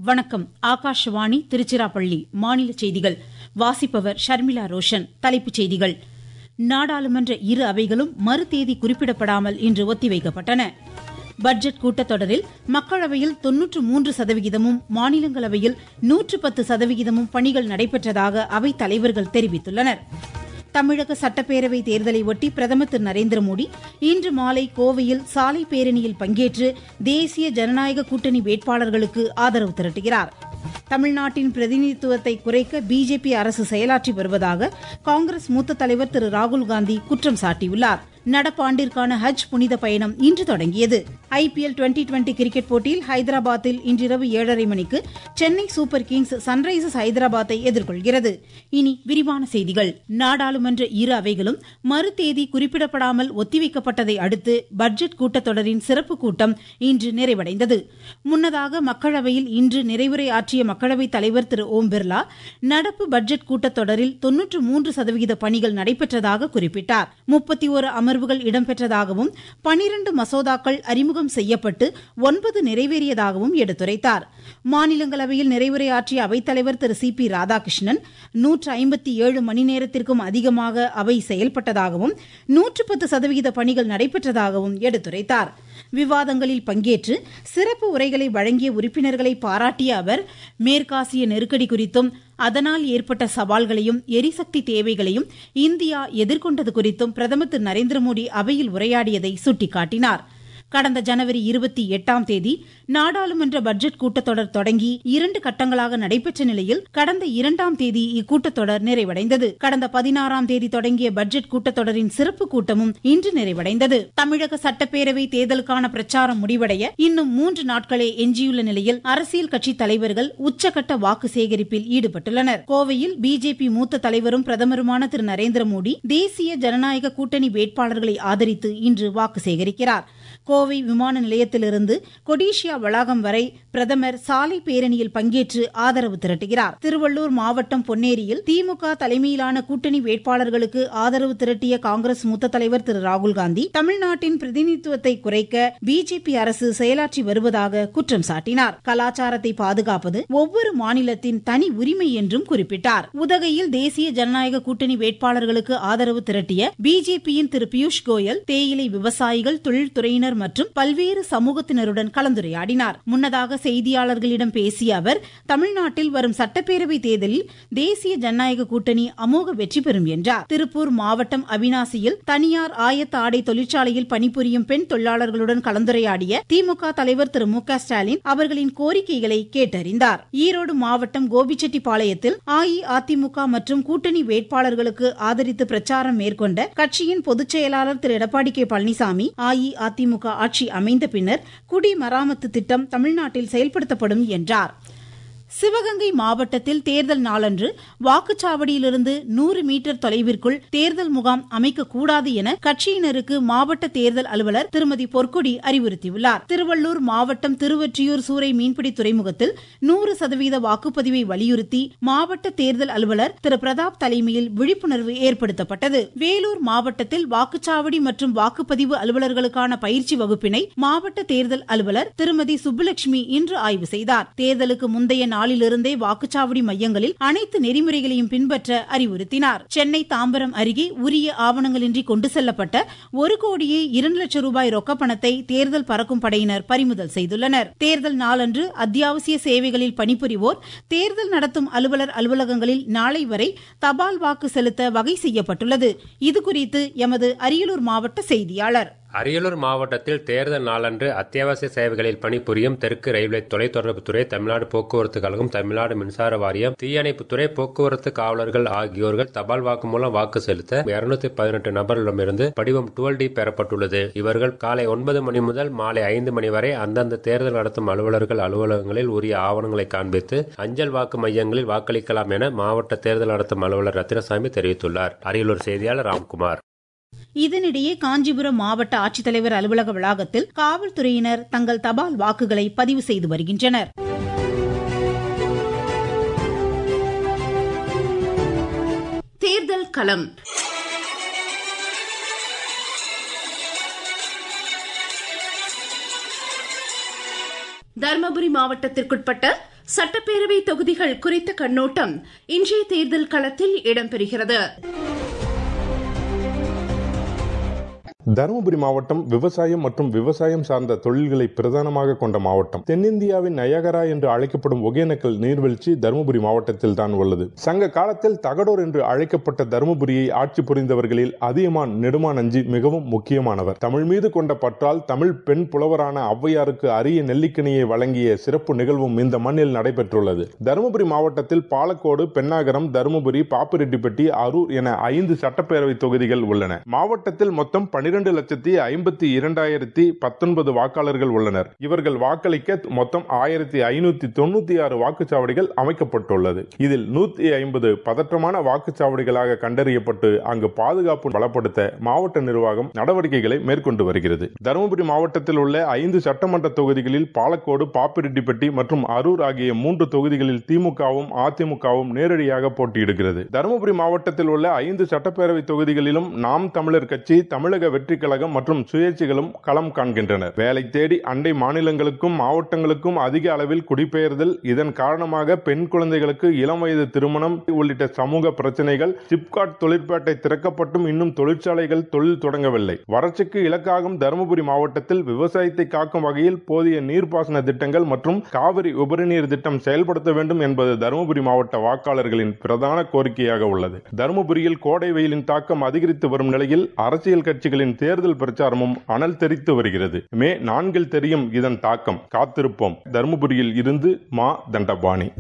வணக்கம் ஆகாஷவாணி திருச்சிராப்பள்ளி மாநில செய்திகள் வாசிப்பவர் ஷர்மிளா ரோஷன் தலைப்புச் செய்திகள் நாடாளுமன்ற இரு அவைகளும் மறுதேதி குறிப்பிடப்படாமல் இன்று ஒத்திவைக்கப்பட்டன பட்ஜெட் கூட்டத்தொடரில் மக்களவையில் தொன்னூற்று மூன்று சதவிகிதமும் மாநிலங்களவையில் நூற்று பத்து சதவிகிதமும் பணிகள் நடைபெற்றதாக அவைத் தலைவர்கள் தெரிவித்துள்ளனர் தமிழக சட்டப்பேரவை தேர்தலை ஒட்டி பிரதமர் திரு நரேந்திர மோடி இன்று மாலை கோவையில் சாலை பேரணியில் பங்கேற்று தேசிய ஜனநாயக கூட்டணி வேட்பாளர்களுக்கு ஆதரவு திரட்டுகிறார் தமிழ்நாட்டின் பிரதிநிதித்துவத்தை குறைக்க பிஜேபி அரசு செயலாற்றி வருவதாக காங்கிரஸ் மூத்த தலைவர் திரு ராகுல்காந்தி குற்றம் சாட்டியுள்ளார் நடப்பாண்டிற்கான ஹஜ் புனித பயணம் இன்று தொடங்கியது ஐபிஎல் டுவெண்டி டுவெண்டி கிரிக்கெட் போட்டியில் ஹைதராபாத்தில் இன்றிரவு ஏழரை மணிக்கு சென்னை சூப்பர் கிங்ஸ் சன்ரைசர்ஸ் ஹைதராபாத்தை எதிர்கொள்கிறது இனி விரிவான செய்திகள் நாடாளுமன்ற இரு அவைகளும் மறுதேதி குறிப்பிடப்படாமல் ஒத்திவைக்கப்பட்டதை அடுத்து பட்ஜெட் கூட்டத்தொடரின் சிறப்பு கூட்டம் இன்று நிறைவடைந்தது முன்னதாக மக்களவையில் இன்று நிறைவுரை ஆற்றிய மக்களவைத் தலைவர் திரு ஓம் பிர்லா நடப்பு பட்ஜெட் கூட்டத்தொடரில் தொன்னூற்று மூன்று சதவிகித பணிகள் நடைபெற்றதாக குறிப்பிட்டார் முப்பத்தி ஒரு அமர்வுகள் இடம்பெற்றதாகவும் பனிரண்டு மசோதாக்கள் அறிமுகம் செய்யப்பட்டு ஒன்பது நிறைவேறியதாகவும் எடுத்துரைத்தார் மாநிலங்களவையில் நிறைவுரையாற்றிய அவைத்தலைவர் திரு சி பி ராதாகிருஷ்ணன் நூற்று ஐம்பத்தி ஏழு மணி நேரத்திற்கும் அதிகமாக அவை செயல்பட்டதாகவும் நூற்று பத்து சதவிகித பணிகள் நடைபெற்றதாகவும் எடுத்துரைத்தார் விவாதங்களில் பங்கேற்று சிறப்பு உரைகளை வழங்கிய உறுப்பினர்களை பாராட்டிய அவர் மேற்காசிய நெருக்கடி குறித்தும் அதனால் ஏற்பட்ட சவால்களையும் எரிசக்தி தேவைகளையும் இந்தியா எதிர்கொண்டது குறித்தும் பிரதமர் திரு நரேந்திர மோடி அவையில் உரையாடியதை சுட்டிக்காட்டினார் கடந்த ஜனவரி இருபத்தி எட்டாம் தேதி நாடாளுமன்ற பட்ஜெட் கூட்டத்தொடர் தொடங்கி இரண்டு கட்டங்களாக நடைபெற்ற நிலையில் கடந்த இரண்டாம் தேதி இக்கூட்டத்தொடர் நிறைவடைந்தது கடந்த பதினாறாம் தேதி தொடங்கிய பட்ஜெட் கூட்டத்தொடரின் சிறப்பு கூட்டமும் இன்று நிறைவடைந்தது தமிழக சட்டப்பேரவை தேர்தலுக்கான பிரச்சாரம் முடிவடைய இன்னும் மூன்று நாட்களே எஞ்சியுள்ள நிலையில் அரசியல் கட்சி தலைவர்கள் உச்சகட்ட வாக்கு சேகரிப்பில் ஈடுபட்டுள்ளனர் கோவையில் பிஜேபி மூத்த தலைவரும் பிரதமருமான திரு நரேந்திர மோடி தேசிய ஜனநாயக கூட்டணி வேட்பாளர்களை ஆதரித்து இன்று வாக்கு சேகரிக்கிறார் கோவை விமான நிலையத்திலிருந்து கொடிஷியா வளாகம் வரை பிரதமர் சாலை பேரணியில் பங்கேற்று ஆதரவு திரட்டுகிறார் திருவள்ளூர் மாவட்டம் பொன்னேரியில் திமுக தலைமையிலான கூட்டணி வேட்பாளர்களுக்கு ஆதரவு திரட்டிய காங்கிரஸ் மூத்த தலைவர் திரு ராகுல்காந்தி தமிழ்நாட்டின் பிரதிநிதித்துவத்தை குறைக்க பிஜேபி அரசு செயலாற்றி வருவதாக குற்றம் சாட்டினார் கலாச்சாரத்தை பாதுகாப்பது ஒவ்வொரு மாநிலத்தின் தனி உரிமை என்றும் குறிப்பிட்டார் உதகையில் தேசிய ஜனநாயக கூட்டணி வேட்பாளர்களுக்கு ஆதரவு திரட்டிய பிஜேபியின் திரு பியூஷ் கோயல் தேயிலை விவசாயிகள் தொழில்துறையினர் மற்றும் பல்வேறு சமூகத்தினருடன் கலந்துரையாடினார் முன்னதாக செய்தியாளர்களிடம் பேசிய அவர் தமிழ்நாட்டில் வரும் சட்டப்பேரவை தேர்தலில் தேசிய ஜனநாயக கூட்டணி அமோக வெற்றி பெறும் என்றார் திருப்பூர் மாவட்டம் அவினாசியில் தனியார் ஆயத்த ஆடை தொழிற்சாலையில் பணிபுரியும் பெண் தொழிலாளர்களுடன் கலந்துரையாடிய திமுக தலைவர் திரு மு ஸ்டாலின் அவர்களின் கோரிக்கைகளை கேட்டறிந்தார் ஈரோடு மாவட்டம் கோபிச்செட்டிப்பாளையத்தில் அஇஅதிமுக மற்றும் கூட்டணி வேட்பாளர்களுக்கு ஆதரித்து பிரச்சாரம் மேற்கொண்ட கட்சியின் பொதுச் செயலாளர் திரு எடப்பாடி கே பழனிசாமி அஇஅதிமுக ஆட்சி அமைந்த பின்னர் குடிமராமத்து திட்டம் தமிழ்நாட்டில் செயல்படுத்தப்படும் என்றார் சிவகங்கை மாவட்டத்தில் தேர்தல் நாளன்று வாக்குச்சாவடியிலிருந்து நூறு மீட்டர் தொலைவிற்குள் தேர்தல் முகாம் அமைக்கக்கூடாது என கட்சியினருக்கு மாவட்ட தேர்தல் அலுவலர் திருமதி பொற்கொடி அறிவுறுத்தியுள்ளார் திருவள்ளூர் மாவட்டம் திருவொற்றியூர் சூறை மீன்பிடி துறைமுகத்தில் நூறு சதவீத வாக்குப்பதிவை வலியுறுத்தி மாவட்ட தேர்தல் அலுவலர் திரு பிரதாப் தலைமையில் விழிப்புணர்வு ஏற்படுத்தப்பட்டது வேலூர் மாவட்டத்தில் வாக்குச்சாவடி மற்றும் வாக்குப்பதிவு அலுவலர்களுக்கான பயிற்சி வகுப்பினை மாவட்ட தேர்தல் அலுவலர் திருமதி சுப்புலட்சுமி இன்று ஆய்வு செய்தார் தேர்தலுக்கு முந்தைய நாளிலிருந்தே வாக்குச்சாவடி மையங்களில் அனைத்து நெறிமுறைகளையும் பின்பற்ற அறிவுறுத்தினார் சென்னை தாம்பரம் அருகே உரிய ஆவணங்களின்றி கொண்டு செல்லப்பட்ட ஒரு கோடியே இரண்டு லட்சம் ரூபாய் ரொக்கப்பணத்தை தேர்தல் பறக்கும் படையினர் பறிமுதல் செய்துள்ளனர் தேர்தல் நாளன்று அத்தியாவசிய சேவைகளில் பணிபுரிவோர் தேர்தல் நடத்தும் அலுவலர் அலுவலகங்களில் நாளை வரை தபால் வாக்கு செலுத்த வகை செய்யப்பட்டுள்ளது இதுகுறித்து எமது அரியலூர் மாவட்ட செய்தியாளர் அரியலூர் மாவட்டத்தில் தேர்தல் நாளன்று அத்தியாவசிய சேவைகளில் பணிபுரியும் தெற்கு ரயில்வே தொலைத்தொடர்புத்துறை தமிழ்நாடு போக்குவரத்து கழகம் தமிழ்நாடு மின்சார வாரியம் தீயணைப்புத்துறை போக்குவரத்து காவலர்கள் ஆகியோர்கள் தபால் வாக்கு மூலம் வாக்கு செலுத்த இருநூத்தி பதினெட்டு நபர்களிடமிருந்து படிவம் டுவெல் டி பெறப்பட்டுள்ளது இவர்கள் காலை ஒன்பது மணி முதல் மாலை ஐந்து மணி வரை அந்தந்த தேர்தல் நடத்தும் அலுவலர்கள் அலுவலகங்களில் உரிய ஆவணங்களை காண்பித்து அஞ்சல் வாக்கு மையங்களில் வாக்களிக்கலாம் என மாவட்ட தேர்தல் நடத்தும் அலுவலர் ரத்தினசாமி தெரிவித்துள்ளார் அரியலூர் செய்தியாளர் ராம்குமார் இதனிடையே காஞ்சிபுரம் மாவட்ட ஆட்சித்தலைவர் அலுவலக வளாகத்தில் காவல்துறையினர் தங்கள் தபால் வாக்குகளை பதிவு செய்து வருகின்றனர் தேர்தல் களம் தருமபுரி மாவட்டத்திற்குட்பட்ட சட்டப்பேரவை தொகுதிகள் குறித்த கண்ணோட்டம் இன்றைய தேர்தல் களத்தில் இடம்பெறுகிறது தருமபுரி மாவட்டம் விவசாயம் மற்றும் விவசாயம் சார்ந்த தொழில்களை பிரதானமாக கொண்ட மாவட்டம் தென்னிந்தியாவின் நயகரா என்று அழைக்கப்படும் ஒகேனக்கல் நீர்வீழ்ச்சி தருமபுரி மாவட்டத்தில் தான் உள்ளது சங்க காலத்தில் தகடோர் என்று அழைக்கப்பட்ட தருமபுரியை ஆட்சி புரிந்தவர்களில் அதியமான் நெடுமானஞ்சி மிகவும் முக்கியமானவர் தமிழ் மீது கொண்ட பற்றால் தமிழ் பெண் புலவரான ஔவையாருக்கு அரிய நெல்லிக்கனியை வழங்கிய சிறப்பு நிகழ்வும் இந்த மண்ணில் நடைபெற்றுள்ளது தருமபுரி மாவட்டத்தில் பாலக்கோடு பெண்ணாகரம் தருமபுரி பாப்பிரெட்டிப்பட்டி அரூர் என ஐந்து சட்டப்பேரவை தொகுதிகள் உள்ளன மாவட்டத்தில் மொத்தம் பனிரெண்டு லட்சத்தி ஐம்பத்தி இரண்டாயிரத்தி பத்தொன்பது வாக்காளர்கள் உள்ளனர் இவர்கள் வாக்களிக்க மொத்தம் ஆயிரத்தி ஐநூத்தி தொண்ணூத்தி ஆறு வாக்குச்சாவடிகள் அமைக்கப்பட்டுள்ளது இதில் நூத்தி ஐம்பது பதற்றமான வாக்குச்சாவடிகளாக கண்டறியப்பட்டு அங்கு பாதுகாப்பு பலப்படுத்த மாவட்ட நிர்வாகம் நடவடிக்கைகளை மேற்கொண்டு வருகிறது தருமபுரி மாவட்டத்தில் உள்ள ஐந்து சட்டமன்ற தொகுதிகளில் பாலக்கோடு பாப்பிரெட்டிப்பட்டி மற்றும் அரூர் ஆகிய மூன்று தொகுதிகளில் திமுகவும் அதிமுகவும் நேரடியாக போட்டியிடுகிறது தருமபுரி மாவட்டத்தில் உள்ள ஐந்து சட்டப்பேரவை தொகுதிகளிலும் நாம் தமிழர் கட்சி தமிழக வெற்றி கழகம் மற்றும் சுயேட்சைகளும் களம் காண்கின்றனர் வேலை தேடி அண்டை மாநிலங்களுக்கும் மாவட்டங்களுக்கும் அதிக அளவில் குடிபெயர்தல் இதன் காரணமாக பெண் குழந்தைகளுக்கு இளம் வயது திருமணம் உள்ளிட்ட சமூக பிரச்சனைகள் சிப்காட் தொழிற்பேட்டை திறக்கப்பட்டும் இன்னும் தொழிற்சாலைகள் தொழில் தொடங்கவில்லை வறட்சிக்கு இலக்காகும் தருமபுரி மாவட்டத்தில் விவசாயத்தை காக்கும் வகையில் போதிய நீர்ப்பாசன திட்டங்கள் மற்றும் காவிரி உபரிநீர் திட்டம் செயல்படுத்த வேண்டும் என்பது தருமபுரி மாவட்ட வாக்காளர்களின் பிரதான கோரிக்கையாக உள்ளது தருமபுரியில் கோடை வெயிலின் தாக்கம் அதிகரித்து வரும் நிலையில் அரசியல் கட்சிகளின் தேர்தல் பிரச்சாரமும் அனல் தெரித்து வருகிறது மே நான்கில் தெரியும் இதன் தாக்கம் காத்திருப்போம் தருமபுரியில் இருந்து மா தண்டபாணி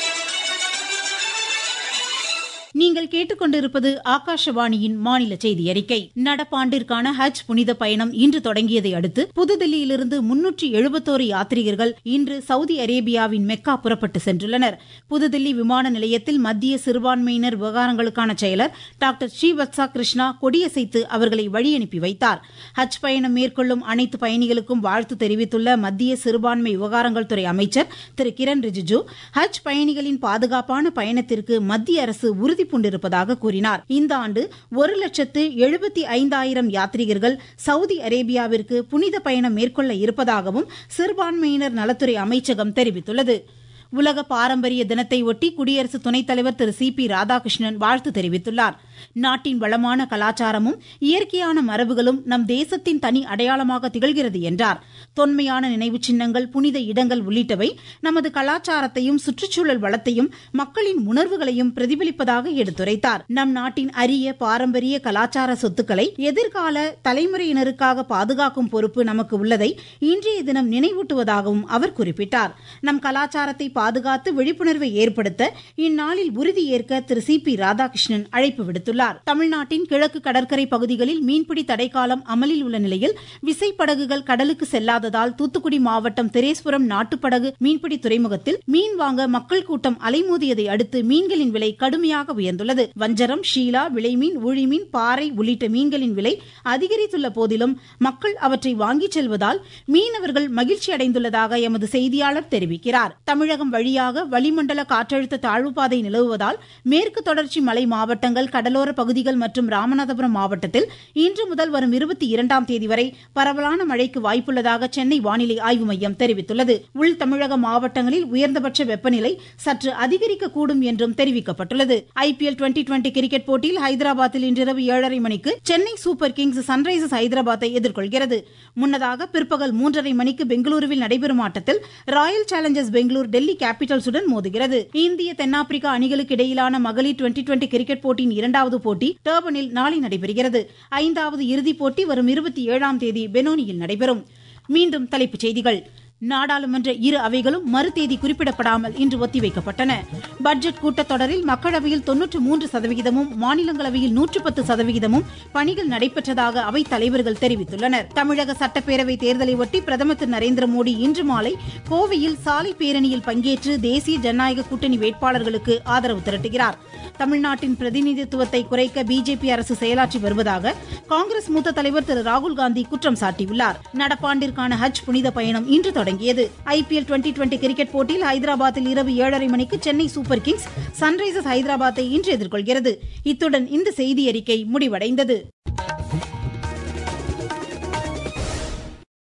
நீங்கள் கேட்டுக்கொண்டிருப்பது ஆகாஷவாணியின் மாநில செய்தி அறிக்கை நடப்பாண்டிற்கான ஹஜ் புனித பயணம் இன்று தொடங்கியதை அடுத்து புதுதில்லியிலிருந்து முன்னூற்றி எழுபத்தோரு யாத்ரீகர்கள் இன்று சவுதி அரேபியாவின் மெக்கா புறப்பட்டு சென்றுள்ளனர் புதுதில்லி விமான நிலையத்தில் மத்திய சிறுபான்மையினர் விவகாரங்களுக்கான செயலர் டாக்டர் ஸ்ரீவத்சா கிருஷ்ணா கொடியசைத்து அவர்களை வழியனுப்பி வைத்தார் ஹஜ் பயணம் மேற்கொள்ளும் அனைத்து பயணிகளுக்கும் வாழ்த்து தெரிவித்துள்ள மத்திய சிறுபான்மை விவகாரங்கள் துறை அமைச்சர் திரு கிரண் ரிஜிஜு ஹஜ் பயணிகளின் பாதுகாப்பான பயணத்திற்கு மத்திய அரசு உறுதி உறுதி பூண்டிருப்பதாக கூறினார் இந்த ஆண்டு ஒரு லட்சத்து எழுபத்தி ஐந்தாயிரம் யாத்ரீகர்கள் சவுதி அரேபியாவிற்கு புனித பயணம் மேற்கொள்ள இருப்பதாகவும் சிறுபான்மையினர் நலத்துறை அமைச்சகம் தெரிவித்துள்ளது உலக பாரம்பரிய தினத்தை ஒட்டி குடியரசு துணைத் தலைவர் திரு சி பி ராதாகிருஷ்ணன் வாழ்த்து தெரிவித்துள்ளார் நாட்டின் வளமான கலாச்சாரமும் இயற்கையான மரபுகளும் நம் தேசத்தின் தனி அடையாளமாக திகழ்கிறது என்றார் தொன்மையான நினைவு சின்னங்கள் புனித இடங்கள் உள்ளிட்டவை நமது கலாச்சாரத்தையும் சுற்றுச்சூழல் வளத்தையும் மக்களின் உணர்வுகளையும் பிரதிபலிப்பதாக எடுத்துரைத்தார் நம் நாட்டின் அரிய பாரம்பரிய கலாச்சார சொத்துக்களை எதிர்கால தலைமுறையினருக்காக பாதுகாக்கும் பொறுப்பு நமக்கு உள்ளதை இன்றைய தினம் நினைவூட்டுவதாகவும் அவர் குறிப்பிட்டார் நம் கலாச்சாரத்தை பாதுகாத்து விழிப்புணர்வை ஏற்படுத்த இந்நாளில் உறுதியேற்க திரு சி பி ராதாகிருஷ்ணன் அழைப்பு விடுத்துள்ளார் தமிழ்நாட்டின் கிழக்கு கடற்கரை பகுதிகளில் மீன்பிடி தடைக்காலம் அமலில் உள்ள நிலையில் விசைப்படகுகள் கடலுக்கு செல்லாததால் தூத்துக்குடி மாவட்டம் திரேஸ்வரம் நாட்டுப்படகு மீன்பிடி துறைமுகத்தில் மீன் வாங்க மக்கள் கூட்டம் அலைமோதியதை அடுத்து மீன்களின் விலை கடுமையாக உயர்ந்துள்ளது வஞ்சரம் ஷீலா விளைமீன் ஊழிமீன் பாறை உள்ளிட்ட மீன்களின் விலை அதிகரித்துள்ள போதிலும் மக்கள் அவற்றை வாங்கிச் செல்வதால் மீனவர்கள் மகிழ்ச்சி அடைந்துள்ளதாக எமது செய்தியாளர் தெரிவிக்கிறார் தமிழகம் வழியாக வளிமண்டல காற்றழுத்த தாழ்வுப்பாதை நிலவுவதால் மேற்கு தொடர்ச்சி மலை மாவட்டங்கள் கடலோர பகுதிகள் மற்றும் ராமநாதபுரம் மாவட்டத்தில் இன்று முதல் வரும் இருபத்தி இரண்டாம் தேதி வரை பரவலான மழைக்கு வாய்ப்புள்ளதாக சென்னை வானிலை ஆய்வு மையம் தெரிவித்துள்ளது உள் தமிழக மாவட்டங்களில் உயர்ந்தபட்ச வெப்பநிலை சற்று அதிகரிக்கக்கூடும் என்றும் தெரிவிக்கப்பட்டுள்ளது ஐபிஎல் டுவெண்டி டுவெண்டி கிரிக்கெட் போட்டியில் ஹைதராபாத்தில் இன்றிரவு ஏழரை மணிக்கு சென்னை சூப்பர் கிங்ஸ் சன்ரைசர்ஸ் ஹைதராபாத்தை எதிர்கொள்கிறது முன்னதாக பிற்பகல் மூன்றரை மணிக்கு பெங்களூருவில் நடைபெறும் ஆட்டத்தில் ராயல் சேலஞ்சர்ஸ் பெங்களூர் டெல்லி கேபிட்டல்ஸுடன் மோதுகிறது இந்திய தென்னாப்பிரிக்கா அணிகளுக்கு இடையிலான மகளிர் டுவெண்டி டுவெண்டி கிரிக்கெட் போட்டியின் இரண்டாவது போட்டி டர்பனில் நாளை நடைபெறுகிறது ஐந்தாவது இறுதிப் போட்டி வரும் இருபத்தி ஏழாம் தேதி பெனோனியில் நடைபெறும் மீண்டும் தலைப்புச் செய்திகள் நாடாளுமன்ற இரு அவைகளும் மறுதேதி குறிப்பிடப்படாமல் இன்று ஒத்திவைக்கப்பட்டன பட்ஜெட் கூட்டத்தொடரில் மக்களவையில் தொன்னூற்று மூன்று சதவிகிதமும் மாநிலங்களவையில் நூற்று பத்து சதவிகிதமும் பணிகள் நடைபெற்றதாக அவைத் தலைவர்கள் தெரிவித்துள்ளனர் தமிழக சட்டப்பேரவை தேர்தலை ஒட்டி பிரதமர் திரு நரேந்திர மோடி இன்று மாலை கோவையில் சாலை பேரணியில் பங்கேற்று தேசிய ஜனநாயக கூட்டணி வேட்பாளர்களுக்கு ஆதரவு திரட்டுகிறார் தமிழ்நாட்டின் பிரதிநிதித்துவத்தை குறைக்க பிஜேபி அரசு செயலாற்றி வருவதாக காங்கிரஸ் மூத்த தலைவர் திரு ராகுல் காந்தி குற்றம் சாட்டியுள்ளார் நடப்பாண்டிற்கான ஹஜ் புனித பயணம் இன்று தொடங்கியது ஐபிஎல் டுவெண்டி டுவெண்டி கிரிக்கெட் போட்டியில் ஹைதராபாத்தில் இரவு ஏழரை மணிக்கு சென்னை சூப்பர் கிங்ஸ் சன்ரைசர்ஸ் ஹைதராபாத்தை இன்று எதிர்கொள்கிறது இத்துடன் இந்த செய்தி அறிக்கை முடிவடைந்தது